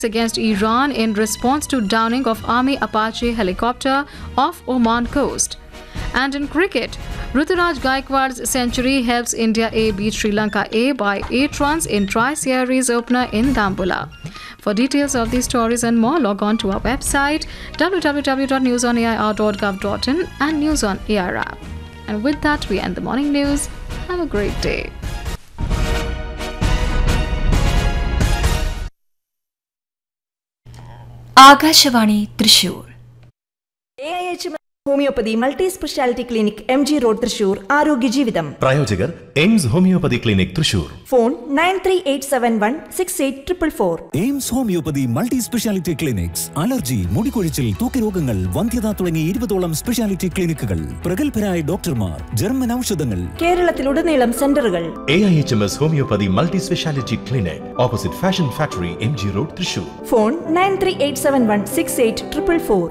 against Iran in response to downing of Army Apache helicopter off Oman coast. And in cricket, Ruturaj Gaikwad's century helps India A beat Sri Lanka A by 8 runs in Tri-Series opener in Dambula. For details of these stories and more, log on to our website www.newsonair.gov.in and News on AR app. And with that, we end the morning news. Have a great day. Akashvani Thrissur A I H homoeopathy multi speciality clinic M G road Thrissur ആരോഗ്യ ജീവിതം പ്രായോജകർ AIMS homoeopathy clinic Thrissur phone nine three eight seven one six eight triple four AIMS homoeopathy multi speciality clinics allergy മുടികൊഴിച്ചിൽ തൂക്കരോഗങ്ങൾ വന്ധ്യത തുടങ്ങി ഇരുപതോളം speciality ക്ലിനിക്കുകൾ പ്രഗത്ഭരായ ഡോക്ടർമാർ ജർമ്മൻ ഔഷധങ്ങൾ കേരളത്തിലുടനീളം സെന്ററുകൾ A I H M S homoeopathy multi speciality clinic opposite fashion factory M G road Thrissur phone nine three eight seven one six eight triple four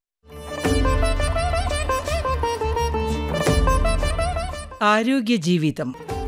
ആരോഗ്യ ജീവിതം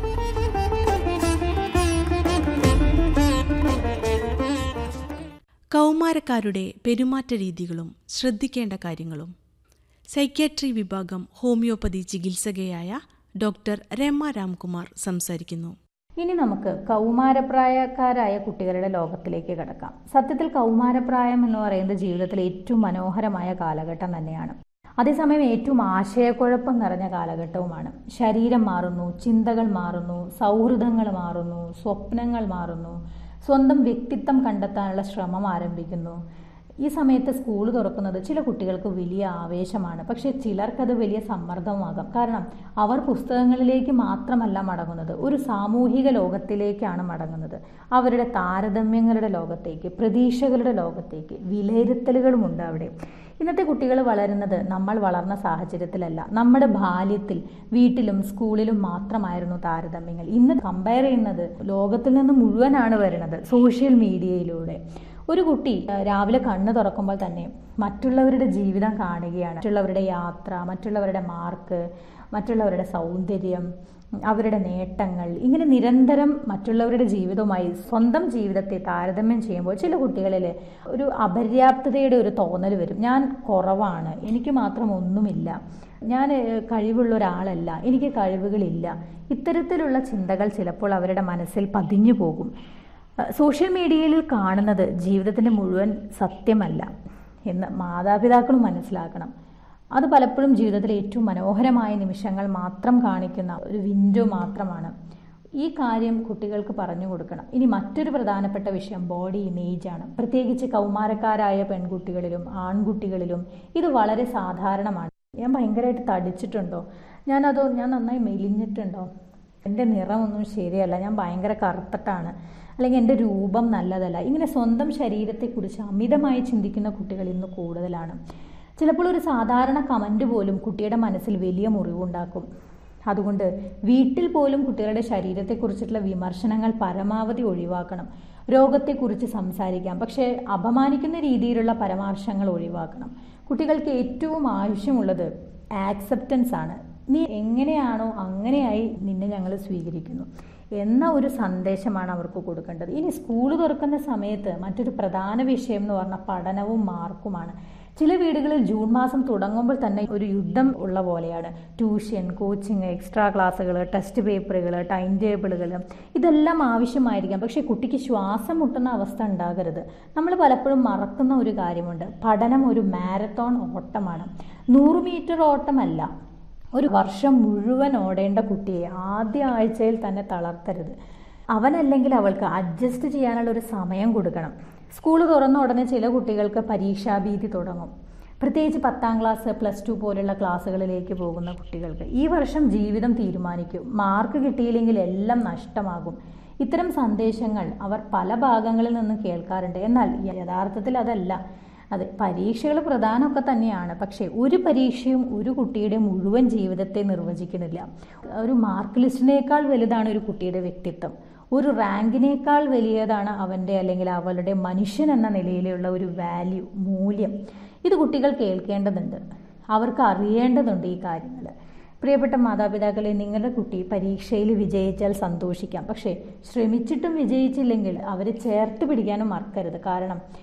കൗമാരക്കാരുടെ പെരുമാറ്റ രീതികളും ശ്രദ്ധിക്കേണ്ട കാര്യങ്ങളും സൈക്യാട്രി വിഭാഗം ഹോമിയോപ്പതി ചികിത്സകയായ ഡോക്ടർ രമ രാംകുമാർ സംസാരിക്കുന്നു ഇനി നമുക്ക് കൗമാരപ്രായക്കാരായ കുട്ടികളുടെ ലോകത്തിലേക്ക് കിടക്കാം സത്യത്തിൽ കൗമാരപ്രായം എന്ന് പറയുന്നത് ജീവിതത്തിലെ ഏറ്റവും മനോഹരമായ കാലഘട്ടം തന്നെയാണ് അതേസമയം ഏറ്റവും ആശയക്കുഴപ്പം നിറഞ്ഞ കാലഘട്ടവുമാണ് ശരീരം മാറുന്നു ചിന്തകൾ മാറുന്നു സൗഹൃദങ്ങൾ മാറുന്നു സ്വപ്നങ്ങൾ മാറുന്നു സ്വന്തം വ്യക്തിത്വം കണ്ടെത്താനുള്ള ശ്രമം ആരംഭിക്കുന്നു ഈ സമയത്ത് സ്കൂൾ തുറക്കുന്നത് ചില കുട്ടികൾക്ക് വലിയ ആവേശമാണ് പക്ഷേ ചിലർക്കത് വലിയ സമ്മർദ്ദവുമാകാം കാരണം അവർ പുസ്തകങ്ങളിലേക്ക് മാത്രമല്ല മടങ്ങുന്നത് ഒരു സാമൂഹിക ലോകത്തിലേക്കാണ് മടങ്ങുന്നത് അവരുടെ താരതമ്യങ്ങളുടെ ലോകത്തേക്ക് പ്രതീക്ഷകളുടെ ലോകത്തേക്ക് വിലയിരുത്തലുകളുമുണ്ട് അവിടെ ഇന്നത്തെ കുട്ടികൾ വളരുന്നത് നമ്മൾ വളർന്ന സാഹചര്യത്തിലല്ല നമ്മുടെ ബാല്യത്തിൽ വീട്ടിലും സ്കൂളിലും മാത്രമായിരുന്നു താരതമ്യങ്ങൾ ഇന്ന് കമ്പയർ ചെയ്യുന്നത് ലോകത്തിൽ നിന്ന് മുഴുവനാണ് വരുന്നത് സോഷ്യൽ മീഡിയയിലൂടെ ഒരു കുട്ടി രാവിലെ കണ്ണ് തുറക്കുമ്പോൾ തന്നെ മറ്റുള്ളവരുടെ ജീവിതം കാണുകയാണ് മറ്റുള്ളവരുടെ യാത്ര മറ്റുള്ളവരുടെ മാർക്ക് മറ്റുള്ളവരുടെ സൗന്ദര്യം അവരുടെ നേട്ടങ്ങൾ ഇങ്ങനെ നിരന്തരം മറ്റുള്ളവരുടെ ജീവിതവുമായി സ്വന്തം ജീവിതത്തെ താരതമ്യം ചെയ്യുമ്പോൾ ചില കുട്ടികളിൽ ഒരു അപര്യാപ്തതയുടെ ഒരു തോന്നൽ വരും ഞാൻ കുറവാണ് എനിക്ക് മാത്രം ഒന്നുമില്ല ഞാൻ കഴിവുള്ള ഒരാളല്ല എനിക്ക് കഴിവുകളില്ല ഇത്തരത്തിലുള്ള ചിന്തകൾ ചിലപ്പോൾ അവരുടെ മനസ്സിൽ പതിഞ്ഞു പോകും സോഷ്യൽ മീഡിയയിൽ കാണുന്നത് ജീവിതത്തിൻ്റെ മുഴുവൻ സത്യമല്ല എന്ന് മാതാപിതാക്കളും മനസ്സിലാക്കണം അത് പലപ്പോഴും ജീവിതത്തിലെ ഏറ്റവും മനോഹരമായ നിമിഷങ്ങൾ മാത്രം കാണിക്കുന്ന ഒരു വിൻഡോ മാത്രമാണ് ഈ കാര്യം കുട്ടികൾക്ക് പറഞ്ഞു കൊടുക്കണം ഇനി മറ്റൊരു പ്രധാനപ്പെട്ട വിഷയം ബോഡി ഇമേജ് ആണ് പ്രത്യേകിച്ച് കൗമാരക്കാരായ പെൺകുട്ടികളിലും ആൺകുട്ടികളിലും ഇത് വളരെ സാധാരണമാണ് ഞാൻ ഭയങ്കരമായിട്ട് തടിച്ചിട്ടുണ്ടോ ഞാനതോ ഞാൻ നന്നായി മെലിഞ്ഞിട്ടുണ്ടോ എൻ്റെ നിറമൊന്നും ശരിയല്ല ഞാൻ ഭയങ്കര കറുത്തിട്ടാണ് അല്ലെങ്കിൽ എൻ്റെ രൂപം നല്ലതല്ല ഇങ്ങനെ സ്വന്തം ശരീരത്തെക്കുറിച്ച് അമിതമായി ചിന്തിക്കുന്ന കുട്ടികൾ ഇന്ന് കൂടുതലാണ് ചിലപ്പോൾ ഒരു സാധാരണ കമൻ്റ് പോലും കുട്ടിയുടെ മനസ്സിൽ വലിയ മുറിവുണ്ടാക്കും അതുകൊണ്ട് വീട്ടിൽ പോലും കുട്ടികളുടെ ശരീരത്തെക്കുറിച്ചിട്ടുള്ള വിമർശനങ്ങൾ പരമാവധി ഒഴിവാക്കണം രോഗത്തെക്കുറിച്ച് സംസാരിക്കാം പക്ഷേ അപമാനിക്കുന്ന രീതിയിലുള്ള പരാമർശങ്ങൾ ഒഴിവാക്കണം കുട്ടികൾക്ക് ഏറ്റവും ആവശ്യമുള്ളത് ആക്സെപ്റ്റൻസ് ആണ് നീ എങ്ങനെയാണോ അങ്ങനെയായി നിന്നെ ഞങ്ങൾ സ്വീകരിക്കുന്നു എന്ന ഒരു സന്ദേശമാണ് അവർക്ക് കൊടുക്കേണ്ടത് ഇനി സ്കൂൾ തുറക്കുന്ന സമയത്ത് മറ്റൊരു പ്രധാന വിഷയം എന്ന് പറഞ്ഞാൽ പഠനവും മാർക്കുമാണ് ചില വീടുകളിൽ ജൂൺ മാസം തുടങ്ങുമ്പോൾ തന്നെ ഒരു യുദ്ധം ഉള്ള പോലെയാണ് ട്യൂഷൻ കോച്ചിങ് എക്സ്ട്രാ ക്ലാസ്സുകൾ ടെസ്റ്റ് പേപ്പറുകൾ ടൈം ടേബിളുകൾ ഇതെല്ലാം ആവശ്യമായിരിക്കാം പക്ഷേ കുട്ടിക്ക് ശ്വാസം മുട്ടുന്ന അവസ്ഥ ഉണ്ടാകരുത് നമ്മൾ പലപ്പോഴും മറക്കുന്ന ഒരു കാര്യമുണ്ട് പഠനം ഒരു മാരത്തോൺ ഓട്ടമാണ് നൂറ് മീറ്റർ ഓട്ടമല്ല ഒരു വർഷം മുഴുവൻ ഓടേണ്ട കുട്ടിയെ ആദ്യ ആഴ്ചയിൽ തന്നെ തളർത്തരുത് അവനല്ലെങ്കിൽ അവൾക്ക് അഡ്ജസ്റ്റ് ചെയ്യാനുള്ള ഒരു സമയം കൊടുക്കണം സ്കൂൾ തുറന്ന ഉടനെ ചില കുട്ടികൾക്ക് പരീക്ഷാഭീതി തുടങ്ങും പ്രത്യേകിച്ച് പത്താം ക്ലാസ് പ്ലസ് ടു പോലുള്ള ക്ലാസ്സുകളിലേക്ക് പോകുന്ന കുട്ടികൾക്ക് ഈ വർഷം ജീവിതം തീരുമാനിക്കും മാർക്ക് കിട്ടിയില്ലെങ്കിൽ എല്ലാം നഷ്ടമാകും ഇത്തരം സന്ദേശങ്ങൾ അവർ പല ഭാഗങ്ങളിൽ നിന്ന് കേൾക്കാറുണ്ട് എന്നാൽ യഥാർത്ഥത്തിൽ അതല്ല അതെ പരീക്ഷകൾ പ്രധാനമൊക്കെ തന്നെയാണ് പക്ഷേ ഒരു പരീക്ഷയും ഒരു കുട്ടിയുടെ മുഴുവൻ ജീവിതത്തെ നിർവചിക്കുന്നില്ല ഒരു മാർക്ക് ലിസ്റ്റിനേക്കാൾ വലുതാണ് ഒരു കുട്ടിയുടെ വ്യക്തിത്വം ഒരു റാങ്കിനേക്കാൾ വലിയതാണ് അവൻ്റെ അല്ലെങ്കിൽ അവളുടെ മനുഷ്യൻ എന്ന നിലയിലുള്ള ഒരു വാല്യൂ മൂല്യം ഇത് കുട്ടികൾ കേൾക്കേണ്ടതുണ്ട് അവർക്ക് അറിയേണ്ടതുണ്ട് ഈ കാര്യങ്ങൾ പ്രിയപ്പെട്ട മാതാപിതാക്കളെ നിങ്ങളുടെ കുട്ടി പരീക്ഷയിൽ വിജയിച്ചാൽ സന്തോഷിക്കാം പക്ഷേ ശ്രമിച്ചിട്ടും വിജയിച്ചില്ലെങ്കിൽ അവരെ ചേർത്ത് പിടിക്കാനും മറക്കരുത് കാരണം